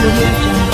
audio jungle.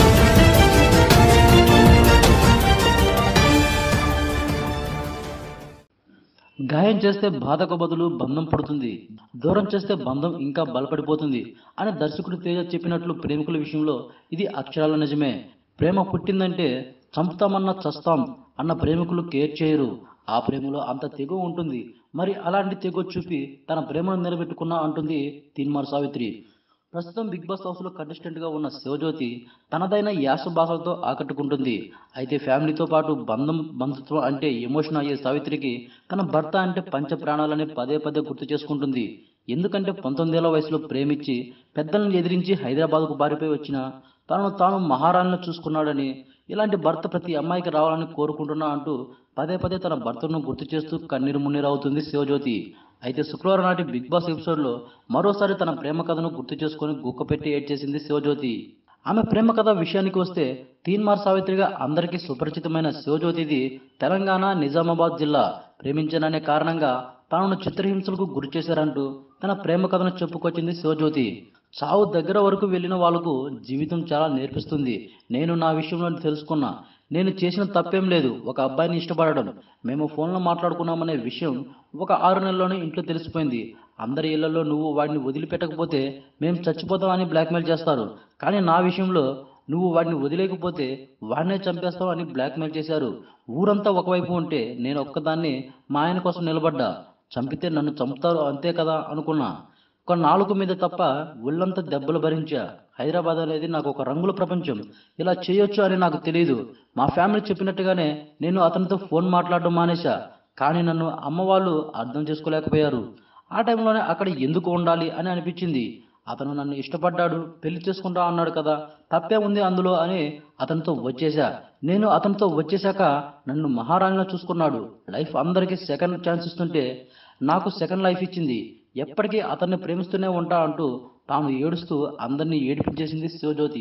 గాయం చేస్తే బాధకు బదులు బంధం పడుతుంది దూరం చేస్తే బంధం ఇంకా బలపడిపోతుంది అని దర్శకుడు తేజ చెప్పినట్లు ప్రేమికుల విషయంలో ఇది అక్షరాల నిజమే ప్రేమ పుట్టిందంటే చంపుతామన్నా చస్తాం అన్న ప్రేమికులు కేర్ చేయరు ఆ ప్రేమలో అంత తెగు ఉంటుంది మరి అలాంటి తెగు చూపి తన ప్రేమను నిలబెట్టుకున్నా అంటుంది తీన్మార్ సావిత్రి ప్రస్తుతం బిగ్ బాస్ హౌస్ లో కంటెస్టెంట్ గా ఉన్న శివజ్యోతి తనదైన యాస భాషలతో ఆకట్టుకుంటుంది అయితే ఫ్యామిలీతో పాటు బంధం బంధుత్వం అంటే ఎమోషన్ అయ్యే సావిత్రికి తన భర్త అంటే పంచ ప్రాణాలని పదే పదే గుర్తు చేసుకుంటుంది ఎందుకంటే పంతొమ్మిదేళ్ల వయసులో ప్రేమించి పెద్దలను ఎదిరించి హైదరాబాద్కు పారిపోయి వచ్చిన తనను తాను మహారాణిలో చూసుకున్నాడని ఇలాంటి భర్త ప్రతి అమ్మాయికి రావాలని కోరుకుంటున్నా అంటూ పదే పదే తన భర్తను గుర్తు చేస్తూ కన్నీరు మున్నీరు అవుతుంది శివజ్యోతి అయితే శుక్రవారం నాటి బిగ్ బాస్ ఎపిసోడ్లో మరోసారి తన ప్రేమ కథను గుర్తు చేసుకొని గుక్కపెట్టి ఏడ్చేసింది శివజ్యోతి ఆమె ప్రేమ కథ విషయానికి వస్తే తీన్మార్ సావిత్రిగా అందరికీ సుపరిచితమైన శివజ్యోతిది తెలంగాణ నిజామాబాద్ జిల్లా ప్రేమించననే కారణంగా తాను చిత్రహింసలకు గురి చేశారంటూ తన ప్రేమ కథను చెప్పుకొచ్చింది శివజ్యోతి చావు దగ్గర వరకు వెళ్ళిన వాళ్ళకు జీవితం చాలా నేర్పిస్తుంది నేను నా విషయంలో తెలుసుకున్నా నేను చేసిన తప్పేం లేదు ఒక అబ్బాయిని ఇష్టపడడం మేము ఫోన్లో మాట్లాడుకున్నామనే విషయం ఒక ఆరు నెలల్లోనే ఇంట్లో తెలిసిపోయింది అందరి ఇళ్లలో నువ్వు వాడిని వదిలిపెట్టకపోతే మేము చచ్చిపోతామని బ్లాక్మెయిల్ చేస్తారు కానీ నా విషయంలో నువ్వు వాడిని వదిలేకపోతే వాడినే చంపేస్తావు అని బ్లాక్మెయిల్ చేశారు ఊరంతా ఒకవైపు ఉంటే నేను ఒక్కదాన్ని మా ఆయన కోసం నిలబడ్డా చంపితే నన్ను చంపుతారు అంతే కదా అనుకున్నా ఒక నాలుగు మీద తప్ప ఒళ్ళంతా దెబ్బలు భరించా హైదరాబాద్ అనేది నాకు ఒక రంగుల ప్రపంచం ఇలా చేయొచ్చు అని నాకు తెలియదు మా ఫ్యామిలీ చెప్పినట్టుగానే నేను అతనితో ఫోన్ మాట్లాడడం మానేశా కానీ నన్ను అమ్మ వాళ్ళు అర్థం చేసుకోలేకపోయారు ఆ టైంలోనే అక్కడ ఎందుకు ఉండాలి అని అనిపించింది అతను నన్ను ఇష్టపడ్డాడు పెళ్లి చేసుకుంటా అన్నాడు కదా తప్పే ఉంది అందులో అని అతనితో వచ్చేసా నేను అతనితో వచ్చేసాక నన్ను మహారాణిలో చూసుకున్నాడు లైఫ్ అందరికీ సెకండ్ ఛాన్స్ ఇస్తుంటే నాకు సెకండ్ లైఫ్ ఇచ్చింది ఎప్పటికీ అతన్ని ప్రేమిస్తూనే ఉంటా అంటూ తాను ఏడుస్తూ అందరినీ ఏడిపించేసింది శివజ్యోతి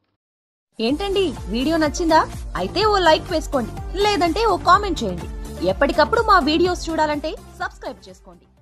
ఏంటండి వీడియో నచ్చిందా అయితే ఓ లైక్ వేసుకోండి లేదంటే ఓ కామెంట్ చేయండి ఎప్పటికప్పుడు మా వీడియోస్ చూడాలంటే సబ్స్క్రైబ్ చేసుకోండి